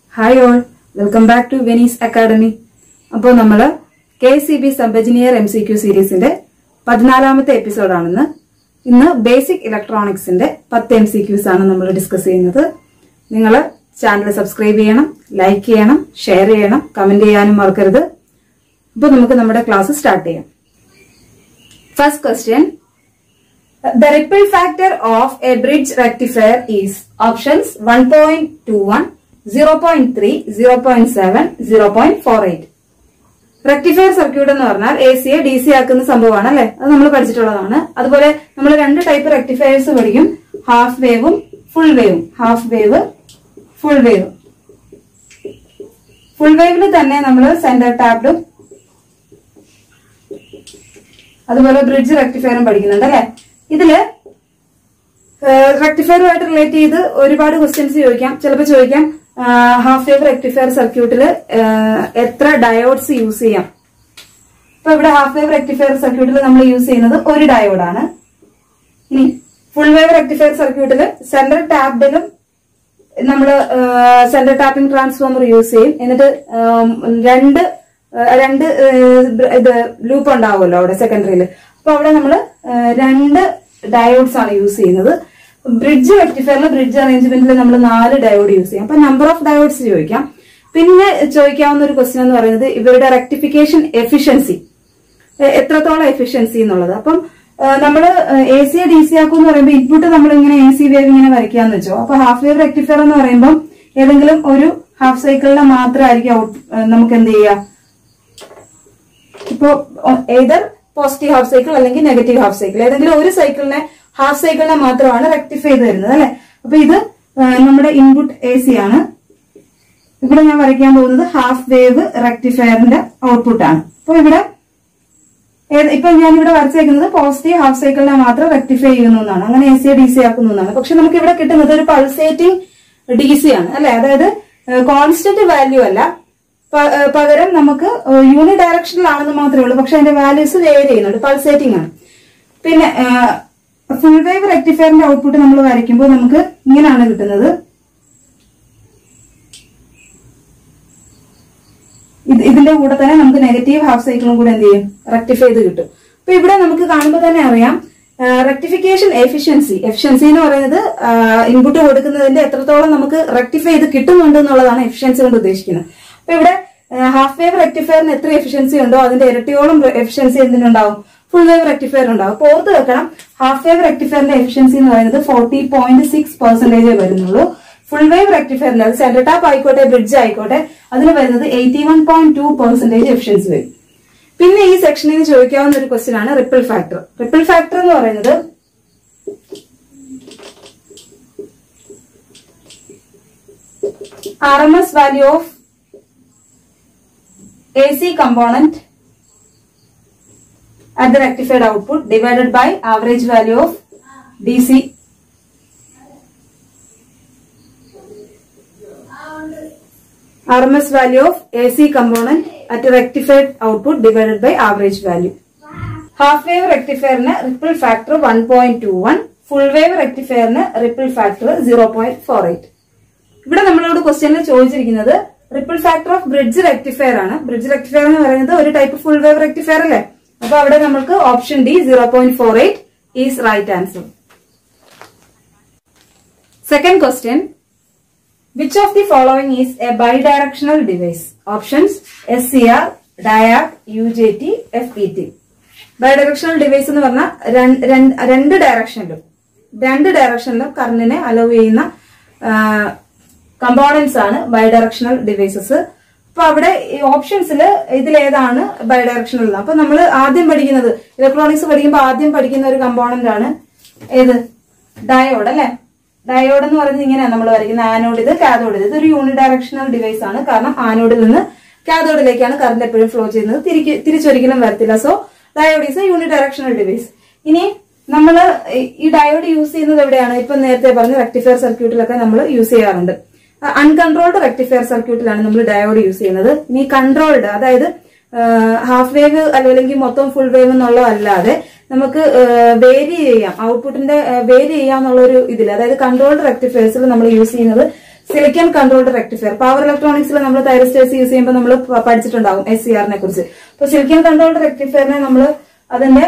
Hi all welcome back to Venice academy അപ്പോൾ നമ്മൾ K C B sub engineer M C Q സീരീസിന്റെ പതിനാലാമത്തെ എപ്പിസോഡാണെന്ന് ഇന്ന് ബേസിക് ഇലക്ട്രോണിക്സിന്റെ പത്ത് എം സി ക്യൂസ് ആണ് നമ്മൾ ഡിസ്കസ് ചെയ്യുന്നത് നിങ്ങൾ ചാനൽ സബ്സ്ക്രൈബ് ചെയ്യണം ലൈക്ക് ചെയ്യണം ഷെയർ ചെയ്യണം കമന്റ് ചെയ്യാനും മറക്കരുത് അപ്പോൾ നമുക്ക് നമ്മുടെ ക്ലാസ് സ്റ്റാർട്ട് ചെയ്യാം first question The ripple factor of a bridge rectifier is options 1.21, 0.3, 0.7, 0.48. Rectifier circuit എന്ന് പറഞ്ഞാൽ എ സിയെ ഡി സി ആക്കുന്ന സംഭവമാണ് അല്ലെ അത് നമ്മൾ പഠിച്ചിട്ടുള്ളതാണ് അതുപോലെ നമ്മൾ രണ്ട് ടൈപ്പ് റെക്ടിഫയേഴ്സ് പഠിക്കും ഹാഫ് വേവും ഫുൾ വേവും half wave full wave full വേവിൽ തന്നെ നമ്മൾ സെന്റർ ടാപ്ഡും അതുപോലെ ബ്രിഡ്ജ് റെക്ടിഫയറും പഠിക്കുന്നുണ്ട് അല്ലെ ഇതില് റെക്ടിഫയറുമായിട്ട് റിലേറ്റ് ചെയ്ത് ഒരുപാട് ക്വസ്റ്റ്യൻസ് ചോദിക്കാം ചിലപ്പോൾ ചോദിക്കാം ഹാഫ് വേവ് റെക്ടിഫയർ സർക്യൂട്ടിൽ എത്ര ഡയോഡ്സ് യൂസ് ചെയ്യാം ഇപ്പൊ ഇവിടെ ഹാഫ് വേവ് റെക്ടിഫയർ സർക്യൂട്ടിൽ നമ്മൾ യൂസ് ചെയ്യുന്നത് ഒരു ഡയോഡാണ് ഇനി ഫുൾ വേവ് റെക്ടിഫയർ സർക്യൂട്ടിൽ സെൻട്രൽ ടാപ്പിലും നമ്മൾ സെൻട്രൽ ടാപ്പിംഗ് ട്രാൻസ്ഫോമർ യൂസ് ചെയ്യും എന്നിട്ട് ഉം, രണ്ട് ആ, രണ്ട് ആ, ഇത് ലൂപ്പ് ഉണ്ടാവുമല്ലോ അവിടെ സെക്കൻഡറിയിൽ അപ്പൊ അവിടെ നമ്മൾ രണ്ട് ഡയോഡ്സ് ആണ് യൂസ് ചെയ്യുന്നത് ബ്രിഡ്ജ് റെക്ടിഫയറിൽ ബ്രിഡ്ജ് അറേഞ്ച്മെന്റിൽ നമ്മൾ നാല് ഡയോഡ് യൂസ് ചെയ്യും അപ്പൊ നമ്പർ ഓഫ് ഡയോഡ്സ് ചോദിക്കാം പിന്നെ ചോദിക്കാവുന്ന ഒരു ക്വസ്റ്റ്യൻ എന്ന് പറയുന്നത് ഇവരുടെ റെക്ടിഫിക്കേഷൻ എഫിഷ്യൻസി എ- എത്രത്തോളം എഫിഷ്യൻസി എന്നുള്ളത് അപ്പം നമ്മൾ എ സി ഡി സി ആക്കും എന്ന് പറയുമ്പോൾ ഇൻപുട്ട് നമ്മൾ ഇങ്ങനെ എ സി വേവ് ഇങ്ങനെ വരയ്ക്കാന്ന് വെച്ചോ അപ്പൊ ഹാഫ് വേവ് റെക്ടിഫയർ എന്ന് പറയുമ്പോൾ ഏതെങ്കിലും ഒരു ഹാഫ് സൈക്കിളിനെ മാത്രമായിരിക്കും ഔട്ട് നമുക്ക് എന്ത് ചെയ്യാം ഇപ്പോ ഏതർ പോസിറ്റീവ് ഹാഫ് സൈക്കിൾ അല്ലെങ്കിൽ നെഗറ്റീവ് ഹാഫ് സൈക്കിൾ ഏതെങ്കിലും ഒരു സൈക്കിളിനെ ഹാഫ് സൈക്കിളിനെ മാത്രമാണ് റെക്ടിഫൈ ചെയ്ത് വരുന്നത് അല്ലെ അപ്പൊ ഇത് ആ, നമ്മുടെ ഇൻപുട്ട് എ സി ആണ് ഇവിടെ ഞാൻ വരയ്ക്കാൻ പോകുന്നത് ഹാഫ് വേവ് റെക്ടിഫയറിന്റെ ഔട്ട്പുട്ട് ആണ് അപ്പൊ ഇവിടെ ഏത്- ഇപ്പൊ ഞാൻ ഇവിടെ വരച്ചേക്കുന്നത് പോസിറ്റീവ് ഹാഫ് സൈക്കിളിനെ മാത്രം റെക്ടിഫൈ ചെയ്യുന്നു എന്നാണ് അങ്ങനെ എ സി ഡി സി ആക്കുന്നു എന്നാണ് പക്ഷെ നമുക്ക് ഇവിടെ കിട്ടുന്നത് ഒരു പൾസേറ്റിംഗ് ഡി സി ആണ് അല്ലെ അതായത് കോൺസ്റ്റന്റ് വാല്യൂ അല്ല പ- ഏഹ് പകരം നമുക്ക് യൂണി ഡയറക്ഷനിലാണെന്ന് മാത്രമേ ഉള്ളൂ പക്ഷെ അതിന്റെ വാല്യൂസ് വേരി ചെയ്യുന്നുണ്ട് പൾസേറ്റിംഗ് ആണ് പിന്നെ ഫുൾ വേവ് റെക്ടിഫയറിന്റെ ഔട്ട്പുട്ട് നമ്മൾ വരയ്ക്കുമ്പോൾ നമുക്ക് ഇങ്ങനെയാണ് കിട്ടുന്നത് ഇത് ഇതിന്റെ കൂടെ തന്നെ നമുക്ക് നെഗറ്റീവ് ഹാഫ് സൈക്കിളും കൂടെ എന്ത് ചെയ്യും റെക്ടിഫൈ ചെയ്ത് കിട്ടും അപ്പൊ ഇവിടെ നമുക്ക് കാണുമ്പോൾ തന്നെ അറിയാം റെക്ടിഫിക്കേഷൻ എഫിഷ്യൻസി എഫിഷ്യൻസി എന്ന് പറയുന്നത് ഇൻപുട്ട് കൊടുക്കുന്നതിന്റെ എത്രത്തോളം നമുക്ക് റെക്ടിഫൈ ചെയ്ത് കിട്ടുന്നുണ്ട് എന്നുള്ളതാണ് എഫിഷ്യൻസി കൊണ്ട് ഉദ്ദേശിക്കുന്നത് അപ്പൊ ഇവിടെ ഹാഫ് വേവ് റെക്ടിഫയറിന് എത്ര എഫിഷ്യൻസി ഉണ്ടോ അതിന്റെ ഇരട്ടിയോളം എഫിഷ്യൻസി എന്തിനുണ്ടാവും ഫുൾ വേവ് റെക്ടിഫയർ ഉണ്ടാവും അപ്പൊ ഓർത്ത് വെക്കണം ഹാഫ് വേവ് റെക്ടിഫയറിന്റെ എഫിഷ്യൻസി എന്ന് പറയുന്നത് ഫോർട്ടി പോയിന്റ് സിക്സ് പെർസെന്റേജ് വരുന്നുള്ളൂ ഫുൾ വേവ് റെക്ടിഫയറിൽ അത് സെന്റർ ടാപ്പ് ആയിക്കോട്ടെ ബ്രിഡ്ജ് ആയിക്കോട്ടെ അതിന് വരുന്നത് eighty one point two percentage efficiency വരും പിന്നെ ഈ സെക്ഷനിൽ നിന്ന് ചോദിക്കാവുന്ന ഒരു ക്വസ്റ്റ്യൻ ആണ് റിപ്പിൾ ഫാക്ടർ റിപ്പിൾ ഫാക്ടർ എന്ന് പറയുന്നത് R M S value of A C component at the rectified output divided by average value of DC RMS value of AC component at a rectified output divided by average value. Half wave റെക്ടിഫയറിന് ripple factor one point two one full wave റെക്ടിഫയറിന് ripple factor zero point four eight ഇവിടെ നമ്മളോട് ക്വസ്റ്റ്യനിൽ ചോദിച്ചിരിക്കുന്നത് ripple factor of bridge rectifier ആണ് bridge rectifier എന്ന് പറയുന്നത് ഒരു ടൈപ്പ് ഫുൾ വേവ് റെക്ടിഫയർ അല്ലേ അപ്പൊ അവിടെ നമുക്ക് option D zero point four eight is right answer second question which of the following is a bidirectional device options S C R diac U J T F P T bidirectional device എന്ന് പറഞ്ഞാൽ രണ്ട്- രണ്ട് രണ്ട് ഡയറക്ഷനിലും രണ്ട് ഡയറക്ഷനിലും കറണ്ടിനെ allow ചെയ്യുന്ന കമ്പോണൻസ് ആണ് ബൈഡയറക്ഷണൽ ഡിവൈസസ് അപ്പൊ അവിടെ ഓപ്ഷൻസിൽ ഇതിലേതാണ് ബൈഡയറക്ഷണൽ ഉള്ളത് അപ്പൊ നമ്മൾ ആദ്യം പഠിക്കുന്നത് ഇലക്ട്രോണിക്സ് പഠിക്കുമ്പോൾ ആദ്യം പഠിക്കുന്ന ഒരു കമ്പോണന്റ് ആണ് ഏത് ഡയോഡ് അല്ലെ ഡയോഡ് എന്ന് പറയുന്നത് ഇങ്ങനെയാണ് നമ്മൾ വരയ്ക്കുന്നത് ആനോഡ് ഇത് കാഥോഡ് ഇത് ഇതൊരു യൂണി ഡയറക്ഷണൽ ഡിവൈസ് ആണ് കാരണം ആനോഡിൽ നിന്ന് കാഥോഡിലേക്കാണ് കറണ്ട് എപ്പോഴും ഫ്ലോ ചെയ്യുന്നത് തിരിക്ക് തിരിച്ചൊരിക്കലും വരത്തില്ല so diode is a unidirectional device ഇനി നമ്മൾ ഈ ഡയോഡ് യൂസ് ചെയ്യുന്നത് എവിടെയാണ് ഇപ്പൊ നേരത്തെ പറഞ്ഞ റെക്ടിഫയർ സർക്യൂട്ടിലൊക്കെ നമ്മൾ യൂസ് ചെയ്യാറുണ്ട് അൺകൺട്രോൾഡ് റെക്ടിഫയർ സർക്യൂട്ടിലാണ് നമ്മൾ ഡയോഡ് യൂസ് ചെയ്യുന്നത് ഇനി കൺട്രോൾഡ് അതായത് ഹാഫ് വേവ് അല്ലെങ്കിൽ മൊത്തം ഫുൾ വേവ് എന്നുള്ളതല്ലാതെ നമുക്ക് വേരി ചെയ്യാം ഔട്ട്പുട്ടിന്റെ വേരി ചെയ്യാം എന്നുള്ള ഒരു ഇതിൽ അതായത് കൺട്രോൾഡ് റെക്ടിഫയേഴ്സിൽ നമ്മൾ യൂസ് ചെയ്യുന്നത് സിലിക്കൺ കൺട്രോൾഡ് റെക്ടിഫയർ പവർ ഇലക്ട്രോണിക്സിൽ നമ്മൾ തൈറസ്റ്റേഴ്സ് യൂസ് ചെയ്യുമ്പോൾ നമ്മൾ പഠിച്ചിട്ടുണ്ടാവും എസ് സി ആറിനെ കുറിച്ച് അപ്പൊ സിലിക്കൺ കൺട്രോൾഡ് റെക്ടിഫയറിനെ നമ്മൾ അതിന്റെ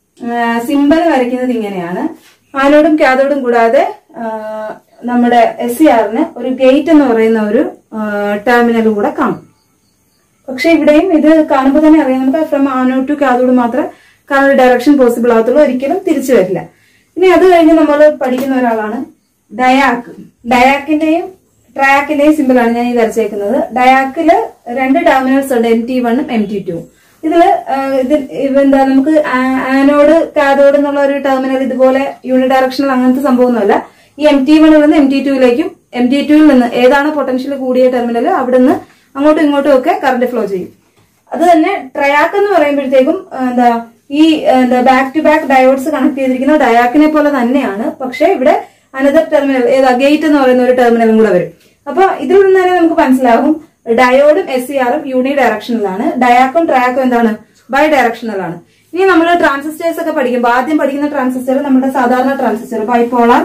സിമ്പൽ വരയ്ക്കുന്നത് ഇങ്ങനെയാണ് ആനോടും കാതോടും കൂടാതെ ആ, നമ്മുടെ എസ് സി ആറിന് ഒരു ഗേറ്റ് എന്ന് പറയുന്ന ഒരു ടെർമിനൽ കൂടെ കാണും പക്ഷെ ഇവിടെയും ഇത് കാണുമ്പോൾ തന്നെ അറിയാം നമുക്ക് ഫ്രം ആനോട് ടു കാതോട് മാത്രമേ കാണാൻ ഡയറക്ഷൻ പോസിബിൾ ആകത്തുള്ളൂ ഒരിക്കലും തിരിച്ചു വരില്ല ഇനി അത് കഴിഞ്ഞ് നമ്മൾ പഠിക്കുന്ന ഒരാളാണ് ഡയാക്ക് ഡയാക്കിന്റെയും ട്രാക്കിന്റെയും സിമ്പിളാണ് ഞാൻ ഈ വരച്ചേക്കുന്നത് ഡയാക്കില് രണ്ട് ടെർമിനൽസ് ഉണ്ട് എം ടി വണ്ണും എം ടി ടു ഇതില് ആ, ഇത് എന്താ നമുക്ക് ആ- ആനോഡ് കാതോഡ് എന്നുള്ള ഒരു ടെർമിനൽ ഇതുപോലെ യൂണി ഡയറക്ഷണൽ അങ്ങനത്തെ സംഭവമൊന്നുമല്ല ഈ എം ടി വണ്ണിൽ നിന്ന് എം ടി ടുവിലേക്കും എം ടി ടുവിൽ നിന്ന് ഏതാണ് പൊട്ടൻഷ്യൽ കൂടിയ ടെർമിനൽ അവിടെ നിന്ന് അങ്ങോട്ടും ഇങ്ങോട്ടും ഒക്കെ കറണ്ട് ഫ്ലോ ചെയ്യും അത് തന്നെ ട്രയാക്ക് എന്ന് പറയുമ്പോഴത്തേക്കും ആ, എന്താ ഈ ആ, എന്താ back to back diodes connect ചെയ്തിരിക്കുന്ന ഡയാക്കിനെ പോലെ തന്നെയാണ് പക്ഷെ ഇവിടെ അനദർ ടെർമിനൽ ഏതാ ഗേറ്റ് എന്ന് പറയുന്ന ഒരു ടെർമിനലും കൂടെ വരും അപ്പൊ ഇതിൽ നിന്ന് തന്നെ നമുക്ക് മനസ്സിലാകും ഡയോഡും എസ് സി ആറും യൂണി ഡയറക്ഷനിലാണ് ഡയാക്കും ട്രയാക്കും എന്താണ് ബൈ ഡയറക്ഷണലാണ് ഇനി നമ്മൾ ട്രാൻസിസ്റ്റേഴ്സ് ഒക്കെ പഠിക്കുമ്പോൾ ആദ്യം പഠിക്കുന്ന ട്രാൻസിസ്റ്റർ നമ്മുടെ സാധാരണ transistor bipolar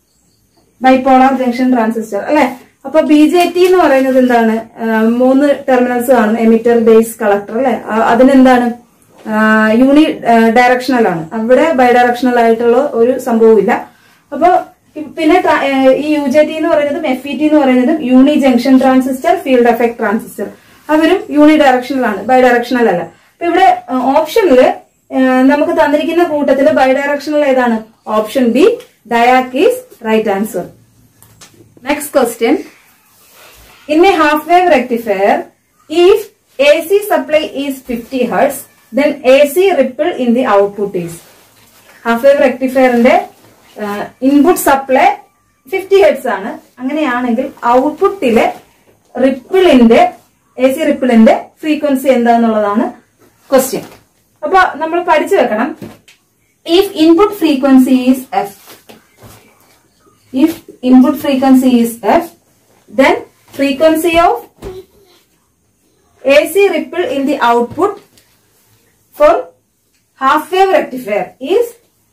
bipolar junction transistor അല്ലെ അപ്പൊ ബി ജെ ടി എന്ന് പറയുന്നത് എന്താണ് ആ, മൂന്ന് ടെർമിനൽസ് കാണും എമിറ്റർ ബേസ് കളക്ടർ അല്ലെ ആ, അതിനെന്താണ് യൂണി ഡയറക്ഷണൽ ആണ് അവിടെ ബൈ ഡയറക്ഷണൽ ആയിട്ടുള്ള ഒരു സംഭവമില്ല അപ്പൊ ഇ- പിന്നെ ട്രാ- ഏ, ഈ യു ജെ ടി എന്ന് പറയുന്നതും എഫ് ഇ ടി എന്ന് പറയുന്നതും unijunction transistor field effect transistor അവരും യൂണി ഡയറക്ഷണൽ ആണ് ബൈ ഡയറക്ഷണൽ അല്ല അപ്പൊ ഇവിടെ ഓപ്ഷനില് നമുക്ക് തന്നിരിക്കുന്ന കൂട്ടത്തില് ബൈ ഡയറക്ഷണൽ ഏതാണ് option B diac is right answer next question In a half-wave rectifier, if AC supply is 50 Hertz, then AC ripple in the output is. Half wave റെക്ടിഫയറിന്റെ ഇൻപുട്ട് സപ്ലൈ ഫിഫ്റ്റി ഹെഡ്സ് ആണ് അങ്ങനെയാണെങ്കിൽ ഔട്ട്പുട്ടിലെ റിപ്പിളിന്റെ A C റിപ്പിളിന്റെ frequency എന്താന്നുള്ളതാണ് question അപ്പൊ നമ്മൾ പഠിച്ചു വെക്കണം if input frequency is F if input frequency is f then frequency of AC ripple in the output for half wave rectifier is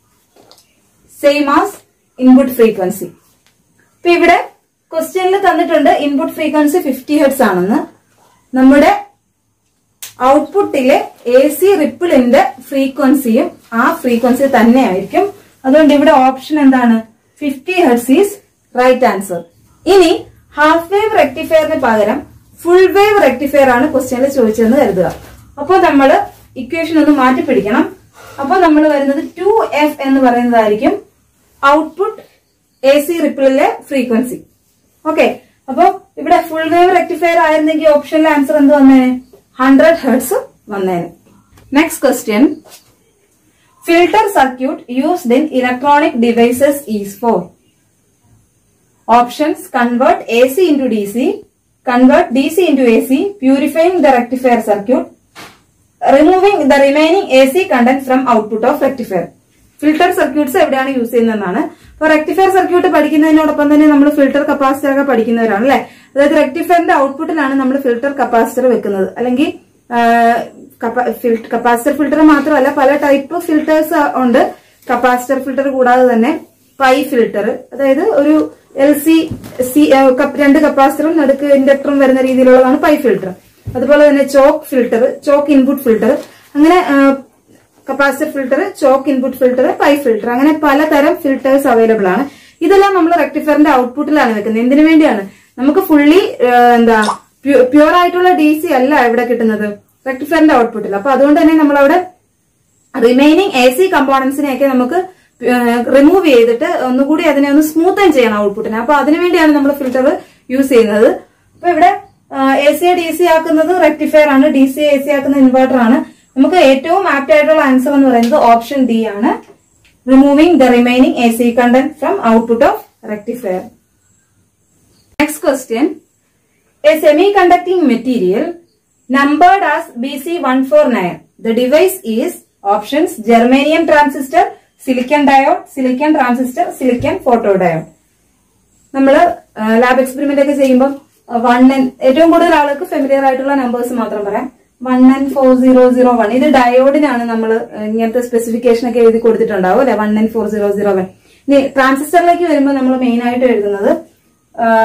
same as input frequency ഇപ്പൊ ഇവിടെ ക്വസ്റ്റ്യനിൽ തന്നിട്ടുണ്ട് ഇൻപുട്ട് ഫ്രീക്വൻസി ഫിഫ്റ്റി ഹെഡ്സ് ആണെന്ന് നമ്മുടെ ഔട്ട്പുട്ടിലെ A C റിപ്പിളിന്റെ ഫ്രീക്വൻസിയും ആ frequency തന്നെ ആയിരിക്കും അതുകൊണ്ട് ഇവിടെ ഓപ്ഷൻ എന്താണ് fifty hertz is right answer ഇനി ഹാഫ് വേവ് റെക്ടിഫയറിന് പകരം ഫുൾ വേവ് റെക്ടിഫയർ ആണ് ക്വസ്റ്റ്യനിൽ ചോദിച്ചതെന്ന് കരുതുക അപ്പോൾ നമ്മൾ ഇക്വേഷൻ ഒന്ന് മാറ്റി പിടിക്കണം അപ്പോൾ നമ്മൾ വരുന്നത് ടു എഫ് എന്ന് പറയുന്നതായിരിക്കും ഔട്ട്പുട്ട് എ സി റിപ്പിളിലെ ഫ്രീക്വൻസി ഓക്കെ അപ്പൊ ഇവിടെ ഫുൾ വേവ് റെക്ടിഫയർ ആയിരുന്നെങ്കിൽ ഓപ്ഷനിലെ ആൻസർ എന്ത് വന്നേനെ ഹൺഡ്രഡ് ഹെർട്സ് വന്നേനെ next question filter circuit used in electronic devices is for options convert A C into D C convert D C into A C purifying the rectifier circuit removing the remaining A C content from output of rectifier filter circuits എവിടെയാണ് use ചെയ്യുന്നതെന്നാണ് അപ്പൊ rectifier circuit പഠിക്കുന്നതിനോടൊപ്പം തന്നെ നമ്മൾ filter capacitor ഒക്കെ പഠിക്കുന്നവരാണ് അല്ലെ അതായത് റെക്ടിഫയറിന്റെ ഔട്ട്പുട്ടിലാണ് നമ്മൾ filter capacitor വെക്കുന്നത് അല്ലെങ്കിൽ കപ്പാസിറ്റർ ഫിൽട്ടർ മാത്രമല്ല പല ടൈപ്പ് ഫിൽട്ടേഴ്സ് ഉണ്ട് കപ്പാസിറ്റർ ഫിൽട്ടർ കൂടാതെ തന്നെ പൈ ഫിൽട്ടർ അതായത് ഒരു എൽ സി സി രണ്ട് കപ്പാസിറ്ററും നടുക്ക് ഇൻഡക്ടറും വരുന്ന രീതിയിലുള്ളതാണ് പൈ ഫിൽട്ടർ അതുപോലെ തന്നെ choke filter choke input filter അങ്ങനെ capacitor filter choke input filter pi filter അങ്ങനെ പലതരം ഫിൽട്ടേഴ്സ് അവൈലബിൾ ആണ് ഇതെല്ലാം നമ്മൾ റെക്ടിഫയറിന്റെ ഔട്ട്പുട്ടിലാണ് വെക്കുന്നത് എന്തിനു വേണ്ടിയാണ് നമുക്ക് ഫുള്ളി എന്താ പ്യൂർ ആയിട്ടുള്ള ഡി സി അല്ല ഇവിടെ കിട്ടുന്നത് റെക്ടിഫയറിന്റെ ഔട്ട്പുട്ടിൽ അപ്പൊ അതുകൊണ്ട് തന്നെ നമ്മൾ അവിടെ റിമൈനിങ് എ സി കമ്പോണൻസിനെയൊക്കെ നമുക്ക് റിമൂവ് ചെയ്തിട്ട് ഒന്നുകൂടി അതിനെ ഒന്ന് സ്മൂത്തൻ ചെയ്യണം ഔട്ട്പുട്ടിനെ അപ്പൊ അതിനുവേണ്ടിയാണ് നമ്മൾ ഫിൽട്ടർ യൂസ് ചെയ്യുന്നത് അപ്പൊ ഇവിടെ എ സി ഡി സി ആക്കുന്നത് റെക്ടിഫയർ ആണ് ഡി സി എ സി ആക്കുന്ന ഇൻവെർട്ടർ ആണ് നമുക്ക് ഏറ്റവും ആപ്റ്റ് ആയിട്ടുള്ള ആൻസർ എന്ന് പറയുന്നത് ഓപ്ഷൻ ഡി ആണ് removing the remaining A C content from output of rectifier next question a semiconducting material numbered as BC149. The device is options germanium transistor, silicon diode, silicon transistor, silicon photodiode. നമ്മൾ lab experiment ഒക്കെ ചെയ്യുമ്പോൾ one N ഏറ്റവും കൂടുതൽ ആൾക്ക് familiar ആയിട്ടുള്ള numbers മാത്രം പറയാം one N four zero zero one ഇത് ഡയോഡിനാണ് നമ്മൾ ഇങ്ങനത്തെ സ്പെസിഫിക്കേഷൻ ഒക്കെ എഴുതി കൊടുത്തിട്ടുണ്ടാവും അല്ലെ one N four zero zero one ഇനി ട്രാൻസിസ്റ്ററിലേക്ക് വരുമ്പോൾ നമ്മൾ മെയിൻ ആയിട്ട് എഴുതുന്നത്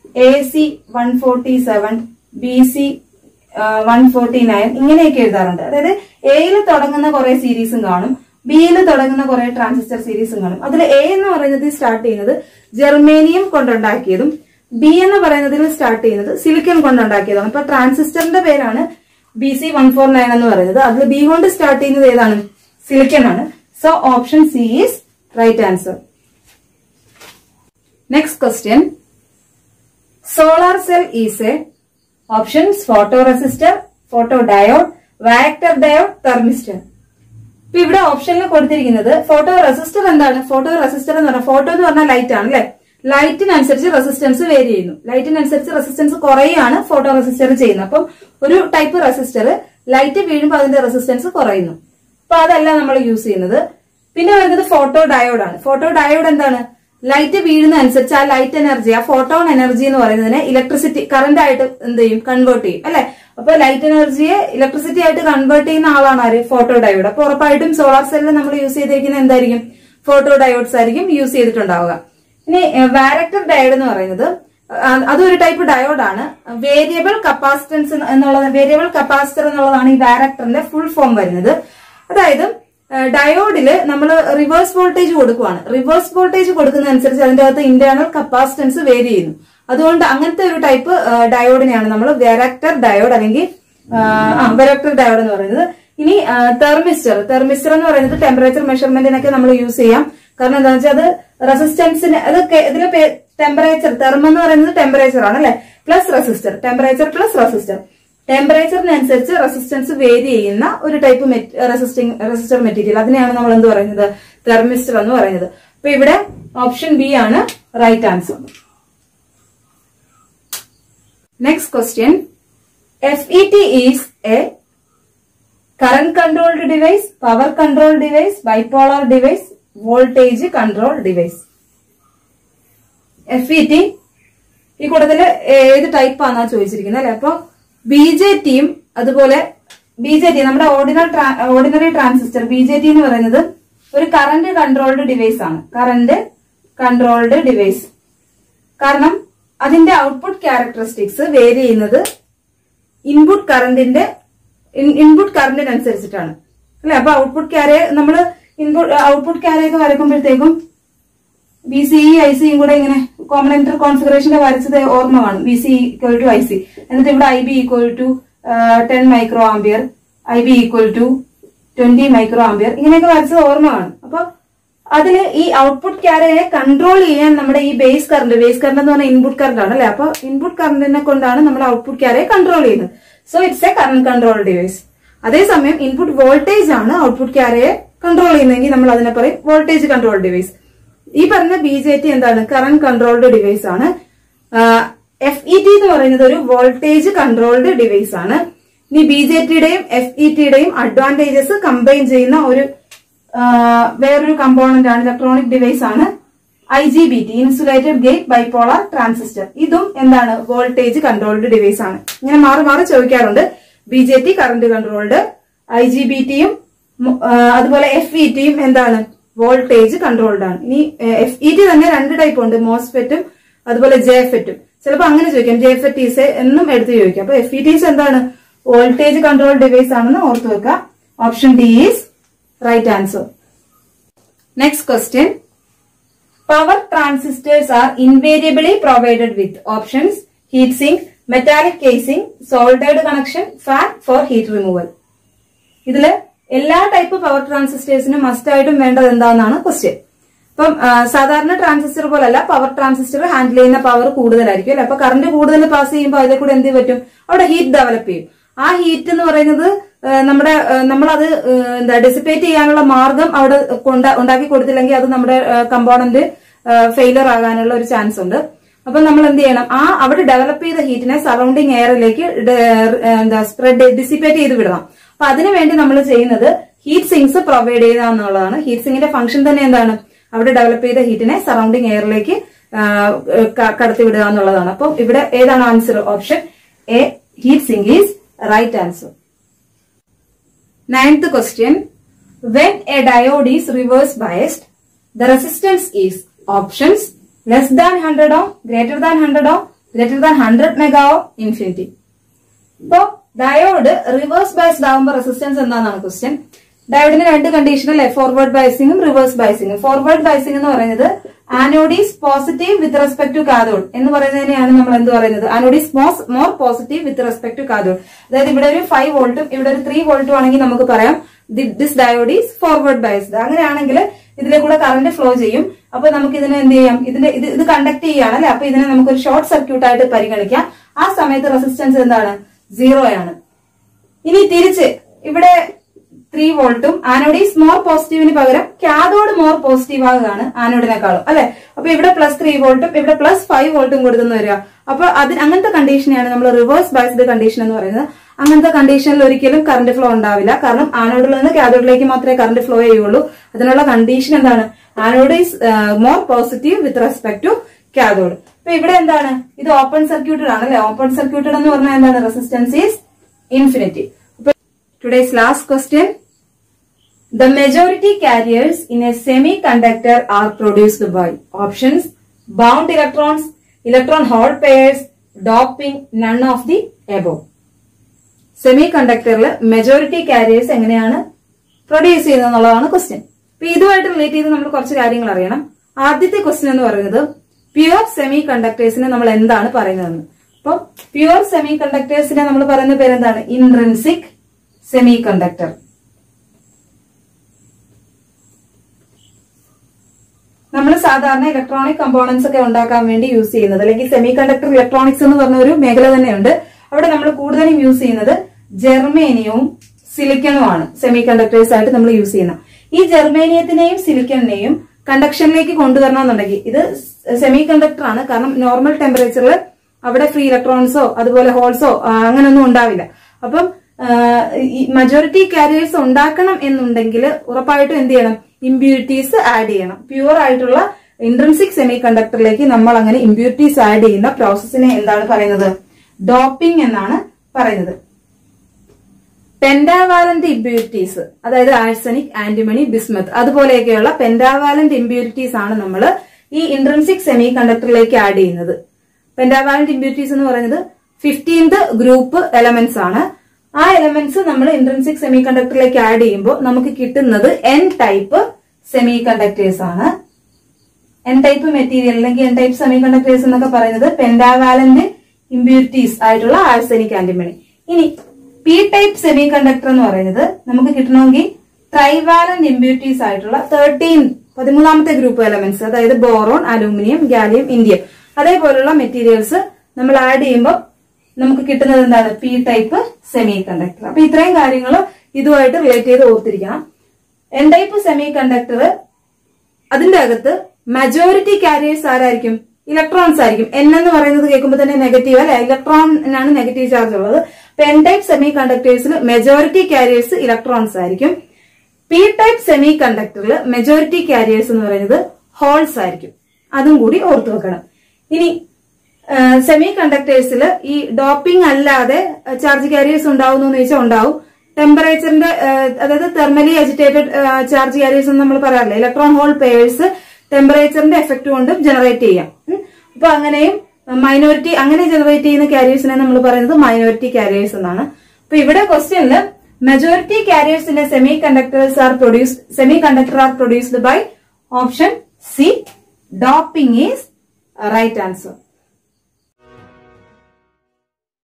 A C one forty seven B C one forty nine ഇങ്ങനെയൊക്കെ എഴുതാറുണ്ട് അതായത് എയിൽ തുടങ്ങുന്ന കുറെ സീരീസും കാണും ബിയിൽ തുടങ്ങുന്ന കുറെ ട്രാൻസിസ്റ്റർ സീരീസും കാണും അതിൽ എ എന്ന് പറയുന്നത് സ്റ്റാർട്ട് ചെയ്യുന്നത് ജെർമേനിയം കൊണ്ടുണ്ടാക്കിയതും ബി എന്ന് പറയുന്നതിൽ സ്റ്റാർട്ട് ചെയ്യുന്നത് സിലിക്കൺ കൊണ്ടുണ്ടാക്കിയതാണ് അപ്പൊ ട്രാൻസിസ്റ്ററിന്റെ പേരാണ് B C one four nine എന്ന് പറയുന്നത് അതിൽ ബി കൊണ്ട് സ്റ്റാർട്ട് ചെയ്യുന്നത് ഏതാണ് സിലിക്കൺ ആണ് so option C is right answer next question solar cell is a options photoresistor photodiode varactor diode thermistor ഇപ്പൊ ഇവിടെ ഓപ്ഷനിൽ കൊടുത്തിരിക്കുന്നത് ഫോട്ടോ റെസിസ്റ്റർ എന്താണ് ഫോട്ടോ റെസിസ്റ്റർ എന്ന് പറഞ്ഞാൽ ഫോട്ടോ എന്ന് പറഞ്ഞാൽ ലൈറ്റ് ആണ് അല്ലെ ലൈറ്റിനനുസരിച്ച് റെസിസ്റ്റൻസ് വേരി ചെയ്യുന്നു ലൈറ്റിനനുസരിച്ച് റെസിസ്റ്റൻസ് കുറയാണ് ഫോട്ടോ റെസിസ്റ്റർ ചെയ്യുന്നത് അപ്പം ഒരു ടൈപ്പ് റെസിസ്റ്റർ ലൈറ്റ് വീഴുമ്പോൾ അതിന്റെ റെസിസ്റ്റൻസ് കുറയുന്നു അപ്പൊ അതല്ല നമ്മൾ യൂസ് ചെയ്യുന്നത് പിന്നെ വരുന്നത് ഫോട്ടോ ഡയോഡ് ആണ് ഫോട്ടോ ഡയോഡ് എന്താണ് ലൈറ്റ് വീഴുന്ന അനുസരിച്ച് ആ ലൈറ്റ് എനർജി ആ ഫോട്ടോൺ എനർജി എന്ന് പറയുന്നതിനെ ഇലക്ട്രിസിറ്റി കറന്റ് ആയിട്ട് എന്ത് ചെയ്യും കൺവേർട്ട് ചെയ്യും അല്ലെ അപ്പൊ ലൈറ്റ് എനർജിയെ ഇലക്ട്രിസിറ്റി ആയിട്ട് കൺവേർട്ട് ചെയ്യുന്ന ആളാണ് ആര് ഫോട്ടോ ഡയോഡ് അപ്പൊ ഉറപ്പായിട്ടും സോളാർ സെല്ലിൽ നമ്മൾ യൂസ് ചെയ്തിരിക്കുന്നത് എന്തായിരിക്കും ഫോട്ടോ ഡയോഡ്സ് ആയിരിക്കും യൂസ് ചെയ്തിട്ടുണ്ടാവുക ഇനി വാരക്ടർ ഡയോഡ് എന്ന് പറയുന്നത് ആ, അതൊരു ടൈപ്പ് ഡയോഡാണ് വേരിയബിൾ കപ്പാസിറ്റൻസ് എന്നുള്ളത് വേരിയബിൾ കപ്പാസിറ്റർ എന്നുള്ളതാണ് ഈ വാരക്ടറിന്റെ ഫുൾ ഫോം വരുന്നത് അതായത് ഡയോഡില് നമ്മൾ റിവേഴ്സ് വോൾട്ടേജ് കൊടുക്കുവാണ് റിവേഴ്സ് വോൾട്ടേജ് കൊടുക്കുന്നതനുസരിച്ച് അതിന്റെ അകത്ത് ഇന്റേണൽ കപ്പാസിറ്റൻസ് വേരി ചെയ്യുന്നു അതുകൊണ്ട് അങ്ങനത്തെ ഒരു ടൈപ്പ് ഡയോഡിനെയാണ് നമ്മൾ വെറാക്ടർ ഡയോഡ് അല്ലെങ്കിൽ വെറാക്ടർ ഡയോഡ് എന്ന് പറയുന്നത് ഇനി തെർമിസ്റ്റർ തെർമിസ്റ്റർ എന്ന് പറയുന്നത് ടെമ്പറേച്ചർ മെഷർമെന്റിനൊക്കെ നമ്മൾ യൂസ് ചെയ്യാം കാരണം എന്താണെന്ന് വെച്ചാൽ അത് റെസിസ്റ്റൻസിന് അത് ഇതിലെ ടെമ്പറേച്ചർ തെർമം എന്ന് പറയുന്നത് ടെമ്പറേച്ചർ ആണ് അല്ലെ plus resistor temperature plus resistor ടെമ്പറേച്ചറിനനുസരിച്ച് റെസിസ്റ്റൻസ് വേരി ചെയ്യുന്ന ഒരു ടൈപ്പ് റെസിസ്റ്റിംഗ് റെസിസ്റ്റർ മെറ്റീരിയൽ അതിനെയാണ് നമ്മൾ എന്ത് പറയുന്നത് തെർമിസ്റ്റർ എന്ന് പറയുന്നത് അപ്പൊ ഇവിടെ ഓപ്ഷൻ ബി ആണ് right answer next question F E T is a current controlled device power control device bipolar device voltage control device F E T ഈ കൂട്ടത്തില് ഏത് ടൈപ്പ് ആണെന്നാ ചോദിച്ചിരിക്കുന്നത് അല്ലെ അപ്പൊ ബി ജെ ടിയും അതുപോലെ ബി ജെ ടി നമ്മുടെ ordinal ordinary transistor B J T എന്ന് പറയുന്നത് ഒരു കറന്റ് കൺട്രോൾഡ് ഡിവൈസ് ആണ് കറന്റ് കൺട്രോൾഡ് ഡിവൈസ് കാരണം അതിന്റെ ഔട്ട്പുട്ട് ക്യാരക്ടറിസ്റ്റിക്സ് വേരി ചെയ്യുന്നത് ഇൻപുട്ട് കറന്റിന്റെ ഇൻപുട്ട് കറന്റിനനുസരിച്ചിട്ടാണ് അല്ലെ അപ്പൊ ഔട്ട്പുട്ട് ക്യാരെ നമ്മൾ ഇൻപുട്ട് ഔട്ട്പുട്ട് ക്യാരയൊക്കെ വരക്കുമ്പോഴത്തേക്കും ബി സി ഇ ഐ സിയും കൂടെ ഇങ്ങനെ കോമ്പണന്റർ കോൺഫിഗറേഷന്റെ വരച്ചത് ഓർമ്മ കാണും B C equal to I C എന്നിട്ട് ഇവിടെ I B equal to ten micro ampere I B equal to twenty micro ampere ഇങ്ങനെയൊക്കെ വരച്ചത് ഓർമ്മ കാണും അപ്പൊ അതില് ഈ ഔട്ട്പുട്ട് ക്യാരയെ കൺട്രോൾ ചെയ്യാൻ നമ്മുടെ ഈ ബേസ് കറന്റ് ബേസ് കറന്റ് എന്ന് പറഞ്ഞാൽ ഇൻപുട്ട് കറന്റ് ആണ് അല്ലെ അപ്പൊ ഇൻപുട്ട് കറന്റിനെ കൊണ്ടാണ് നമ്മൾ ഔട്ട്പുട്ട് ക്യാരയെ കൺട്രോൾ ചെയ്യുന്നത് so it's a current control device അതേസമയം ഇൻപുട്ട് വോൾട്ടേജ് ആണ് ഔട്ട്പുട്ട് ക്യാരയെ കൺട്രോൾ ചെയ്യുന്നതെങ്കിൽ നമ്മൾ അതിനെ പറയും വോൾട്ടേജ് കൺട്രോൾ ഡിവൈസ് ഈ പറഞ്ഞ ബി ജെ ടി എന്താണ് കറന്റ് കൺട്രോൾഡ് ഡിവൈസ് ആണ് എഫ് ഇ ടി എന്ന് പറയുന്നത് ഒരു വോൾട്ടേജ് കൺട്രോൾഡ് ഡിവൈസ് ആണ് ഇനി ബി ജെ ടിയുടെയും എഫ് ഇ ടിയുടെയും അഡ്വാൻറ്റേജസ് കമ്പൈൻ ചെയ്യുന്ന ഒരു ആ, വേറൊരു കമ്പോണന്റ് ആണ് ഇലക്ട്രോണിക് ഡിവൈസ് ആണ് I G B T insulated gate bipolar transistor ഇതും എന്താണ് വോൾട്ടേജ് കൺട്രോൾഡ് ഡിവൈസ് ആണ് ഇങ്ങനെ മാറി മാറി ചോദിക്കാറുണ്ട് B J T current controlled I G B ടിയും അതുപോലെ എഫ് ഇ ടിയും എന്താണ് വോൾട്ടേജ് കൺട്രോൾഡ് ആണ് ഇനി എഫ് ഇ ടി തന്നെ രണ്ട് ടൈപ്പ് ഉണ്ട് മോസ്ഫെറ്റും അതുപോലെ ജെഫെറ്റും ചിലപ്പോൾ അങ്ങനെ ചോദിക്കാം ജെഫെറ്റ് ഈസ് എന്നും എടുത്ത് ചോദിക്കാം അപ്പൊ എഫ് ഇ ടീസ് എന്താണ് വോൾട്ടേജ് കൺട്രോൾ ഡിവൈസ് ആണെന്ന് ഓർത്ത് വെക്കുക option D is right answer next question Power transistors are invariably provided with options heat sink, metallic casing, soldered connection, fan for heat removal. ഇതില് എല്ലാ ടൈപ്പ് പവർ ട്രാൻസിസ്റ്റേഴ്സിനും മസ്റ്റ് ആയിട്ടും വേണ്ടത് എന്താണെന്നാണ് question ഇപ്പം ആ, സാധാരണ ട്രാൻസിസ്റ്റർ പോലല്ല പവർ ട്രാൻസിസ്റ്റർ ഹാൻഡിൽ ചെയ്യുന്ന പവർ കൂടുതലായിരിക്കും അല്ലെ അപ്പൊ കറണ്ട് കൂടുതൽ പാസ് ചെയ്യുമ്പോൾ അതിലെ കൂടെ എന്ത് പറ്റും അവിടെ ഹീറ്റ് ഡെവലപ്പ് ചെയ്യും ആ ഹീറ്റ് എന്ന് പറയുന്നത് ആ, നമ്മുടെ ആ, നമ്മളത് ആ, എന്താ ഡെസിപ്പേറ്റ് ചെയ്യാനുള്ള മാർഗം അവിടെ കൊണ്ട- ഉണ്ടാക്കി കൊടുത്തില്ലെങ്കിൽ അത് നമ്മുടെ കമ്പോണന്റ് ഫെയിലർ ആകാനുള്ള ഒരു ചാൻസ് ഉണ്ട് അപ്പൊ നമ്മൾ എന്ത് ചെയ്യണം ആ അവിടെ ഡെവലപ്പ് ചെയ്ത ഹീറ്റിനെ സറൗണ്ടിങ് എയറിലേക്ക് എന്താ സ്പ്രെഡ് ഡിസിപ്പേറ്റ് ചെയ്ത് വിടണം അപ്പൊ അതിനു വേണ്ടി നമ്മൾ ചെയ്യുന്നത് ഹീറ്റ് സിങ്സ് പ്രൊവൈഡ് ചെയ്യുക എന്നുള്ളതാണ് ഹീറ്റ് സിങ്ങിന്റെ ഫംഗ്ഷൻ തന്നെ എന്താണ് അവിടെ ഡെവലപ്പ് ചെയ്ത ഹീറ്റിനെ സറൗണ്ടിങ് എയറിലേക്ക് കടത്തി വിടുക എന്നുള്ളതാണ് അപ്പം ഇവിടെ ഏതാണ് answer option A heat sink is right answer Ninth question. When a diode is reverse biased, the resistance is options less than 100 ohm, greater than 100 ohm, greater than hundred mega infinity ഇപ്പോ diode reverse biased ആകുമ്പോൾ resistance എന്താണെന്നാണ് question ഡയോഡിന് രണ്ട് കണ്ടീഷനല്ലേ forward ബൈസിങ്ങും reverse ബൈസിങ്ങും forward biasing എന്ന് പറയുന്നത് anode is positive with respect to cathode എന്ന് പറയുന്നതിനെയാണ് നമ്മൾ എന്ത് പറയുന്നത് anode is more positive with respect to cathode അതായത് ഇവിടെ ഒരു ഫൈവ് വോൾട്ടും ഇവിടെ ഒരു ത്രീ വോൾട്ടും ആണെങ്കിൽ നമുക്ക് പറയാം this diode is forward biased അങ്ങനെയാണെങ്കിൽ ഇതിലെ കൂടെ കറന്റ് ഫ്ലോ ചെയ്യും അപ്പൊ നമുക്ക് ഇതിനെ എന്ത് ചെയ്യാം ഇതിന്റെ ഇത് ഇത് കണ്ടക്ട് ചെയ്യാണ് അല്ലെ അപ്പൊ ഇതിനെ നമുക്ക് ഒരു ഷോർട്ട് സർക്യൂട്ട് ആയിട്ട് പരിഗണിക്കാം ആ സമയത്ത് റെസിസ്റ്റൻസ് എന്താണ് സീറോ ആണ് ഇനി തിരിച്ച് ഇവിടെ ത്രീ വോൾട്ടും ആനോഡീസ് മോർ പോസിറ്റീവിന് പകരം കാഥോഡ് മോർ പോസിറ്റീവ് ആകുകയാണ് ആനോഡിനെക്കാളും അല്ലെ അപ്പൊ ഇവിടെ പ്ലസ് ത്രീ വോൾട്ടും ഇവിടെ പ്ലസ് ഫൈവ് വോൾട്ടും കൊടുത്തെന്ന് വരിക അപ്പൊ അതിന് അങ്ങനത്തെ കണ്ടീഷനെയാണ് നമ്മൾ റിവേഴ്സ് ബൈസ്ഡ് കണ്ടീഷൻ എന്ന് പറയുന്നത് അങ്ങനത്തെ കണ്ടീഷനിൽ ഒരിക്കലും കറണ്ട് ഫ്ലോ ഉണ്ടാവില്ല കാരണം ആനോഡിൽ നിന്ന് കാഥോഡിലേക്ക് മാത്രമേ കറണ്ട് ഫ്ലോ ചെയ്യുള്ളൂ അതിനുള്ള കണ്ടീഷൻ എന്താണ് anode is more positive with respect to cathode അപ്പൊ ഇവിടെ എന്താണ് ഇത് ഓപ്പൺ സർക്യൂട്ടഡ് ആണ് അല്ലെ ഓപ്പൺ സർക്യൂട്ടഡ് എന്ന് പറഞ്ഞാൽ എന്താണ് resistance is infinity today's last question The majority carriers in a semiconductor are produced by options bound electrons, electron hole pairs, doping, none of the above. Semi കണ്ടക്ടറിൽ majority carriers എങ്ങനെയാണ് produce ചെയ്യുന്നത് എന്നുള്ളതാണ് question അപ്പൊ ഇതുമായിട്ട് relate ചെയ്ത് നമ്മൾ കുറച്ച് കാര്യങ്ങൾ അറിയണം ആദ്യത്തെ ക്വസ്റ്റ്യൻ എന്ന് പറയുന്നത് പ്യുവർ സെമി കണ്ടക്ടേഴ്സിനെ നമ്മൾ എന്താണ് പറയുന്നതെന്ന് അപ്പൊ പ്യുവർ സെമി കണ്ടക്ടേഴ്സിനെ നമ്മൾ പറയുന്ന പേരെന്താണ് ഇൻട്രൻസിക് സെമി കണ്ടക്ടർ നമ്മൾ സാധാരണ ഇലക്ട്രോണിക് കമ്പോണൻസ് ഒക്കെ ഉണ്ടാക്കാൻ വേണ്ടി യൂസ് ചെയ്യുന്നത് അല്ലെങ്കിൽ സെമി കണ്ടക്ടർ ഇലക്ട്രോണിക്സ് എന്ന് പറഞ്ഞ ഒരു മേഖല തന്നെയുണ്ട് അവിടെ നമ്മൾ കൂടുതലും യൂസ് ചെയ്യുന്നത് ജെർമേനിയവും സിലിക്കണുമാണ് സെമി കണ്ടക്ടേഴ്സ് ആയിട്ട് നമ്മൾ യൂസ് ചെയ്യുന്നത് ഈ ജെർമേനിയത്തിനെയും സിലിക്കണിനെയും കണ്ടക്ഷനിലേക്ക് കൊണ്ടുവരണമെന്നുണ്ടെങ്കിൽ ഇത് സെമി കണ്ടക്ടർ ആണ് കാരണം നോർമൽ ടെമ്പറേച്ചറിൽ അവിടെ ഫ്രീ ഇലക്ട്രോൺസോ അതുപോലെ ഹോൾസോ അങ്ങനെയൊന്നും ഉണ്ടാവില്ല അപ്പം ഈ മജോറിറ്റി കാരിയേഴ്സ് ഉണ്ടാക്കണം എന്നുണ്ടെങ്കിൽ ഉറപ്പായിട്ടും എന്ത് ചെയ്യണം ഇമ്പ്യൂരിറ്റീസ് ആഡ് ചെയ്യണം പ്യുവർ ആയിട്ടുള്ള ഇൻട്രൻസിക് സെമി കണ്ടക്ടറിലേക്ക് നമ്മൾ അങ്ങനെ ഇമ്പ്യൂരിറ്റീസ് ആഡ് ചെയ്യുന്ന പ്രോസസ്സിനെ എന്താണ് പറയുന്നത് ഡോപ്പിംഗ് എന്നാണ് പറയുന്നത് പെൻഡാവാലന്റ് ഇമ്പ്യൂരിറ്റീസ് അതായത് ആഴ്സനിക് ആന്റിമണി ബിസ്മത്ത് അതുപോലെയൊക്കെയുള്ള പെൻഡാവാലന്റ് ഇമ്പ്യൂരിറ്റീസ് ആണ് നമ്മൾ ഈ ഇൻട്രൻസിക് സെമി കണ്ടക്ടറിലേക്ക് ആഡ് ചെയ്യുന്നത് പെൻഡാവാലന്റ് ഇമ്പ്യൂരിറ്റീസ് എന്ന് പറയുന്നത് ഫിഫ്റ്റീൻത് ഗ്രൂപ്പ് എലമെന്റ്സ് ആണ് ആ എലമെന്റ്സ് നമ്മൾ ഇൻട്രൻസിക് സെമി കണ്ടക്ടറിലേക്ക് ആഡ് ചെയ്യുമ്പോൾ നമുക്ക് കിട്ടുന്നത് എൻ ടൈപ്പ് സെമി കണ്ടക്ടേഴ്സ് ആണ് എൻ ടൈപ്പ് മെറ്റീരിയൽ അല്ലെങ്കിൽ എൻ ടൈപ്പ് സെമി കണ്ടക്ടേഴ്സ് എന്നൊക്കെ പറയുന്നത് പെൻഡാവാലന്റ് ഇമ്പ്യൂരിറ്റീസ് ആയിട്ടുള്ള ആഴ്സനിക് ആന്റിമണി ഇനി പി ടൈപ്പ് സെമി കണ്ടക്ടർ എന്ന് പറയുന്നത് നമുക്ക് കിട്ടണമെങ്കിൽ ട്രൈവാലന്റ് ഇമ്പ്യൂരിറ്റീസ് ആയിട്ടുള്ള തേർട്ടീൻ പതിമൂന്നാമത്തെ ഗ്രൂപ്പ് എലമെന്റ്സ് അതായത് ബോറോൺ അലൂമിനിയം ഗാലിയം ഇന്ത്യം അതേപോലുള്ള മെറ്റീരിയൽസ് നമ്മൾ ആഡ് ചെയ്യുമ്പോൾ നമുക്ക് കിട്ടുന്നത് എന്താണ് പി ടൈപ്പ് സെമി കണ്ടക്ടർ അപ്പൊ ഇത്രയും കാര്യങ്ങൾ ഇതുമായിട്ട് റിലേറ്റ് ചെയ്ത് ഓർത്തിരിക്കണം എൻ ടൈപ്പ് സെമി കണ്ടക്ടർ അതിന്റെ അകത്ത് മജോറിറ്റി കാരിയേഴ്സ് ആരായിരിക്കും ഇലക്ട്രോൺസ് ആയിരിക്കും എൻ എന്ന് പറയുന്നത് കേൾക്കുമ്പോൾ തന്നെ നെഗറ്റീവ് അല്ലെ ഇലക്ട്രോണിനാണ് നെഗറ്റീവ് ചാർജ് ഉള്ളത് അപ്പൊ എൻ ടൈപ്പ് സെമി കണ്ടക്ടേഴ്സിൽ മെജോറിറ്റി കാരിയേഴ്സ് ഇലക്ട്രോൺസ് ആയിരിക്കും പി ടൈപ്പ് സെമി കണ്ടക്ടറിൽ മെജോറിറ്റി കാരിയേഴ്സ് എന്ന് പറയുന്നത് ഹോൾസ് ആയിരിക്കും അതും കൂടി ഓർത്തു വെക്കണം ഇനി സെമി കണ്ടക്ടേഴ്സിൽ ഈ ഡോപ്പിംഗ് അല്ലാതെ ചാർജ് കാരിയേഴ്സ് ഉണ്ടാവുന്നു എന്ന് ചോദിച്ചാൽ ഉണ്ടാവും ടെമ്പറേച്ചറിന്റെ അതായത് തെർമലി അജിറ്റേറ്റഡ് ചാർജ് കാരിയേഴ്സ് എന്ന് നമ്മൾ പറയാറില്ല ഇലക്ട്രോൺ ഹോൾ പേഴ്സ് ടെമ്പറേച്ചറിന്റെ എഫക്ട് കൊണ്ടും ജനറേറ്റ് ചെയ്യാം അപ്പൊ അങ്ങനെയും മൈനോറിറ്റി അങ്ങനെ ജനറേറ്റ് ചെയ്യുന്ന കാരിയേഴ്സിനെ നമ്മൾ പറയുന്നത് മൈനോറിറ്റി കാരിയേഴ്സ് എന്നാണ് അപ്പൊ ഇവിടെ ക്വസ്റ്റ്യനില് majority carriers in semiconductors are produced semiconductor are produced by option C doping is right answer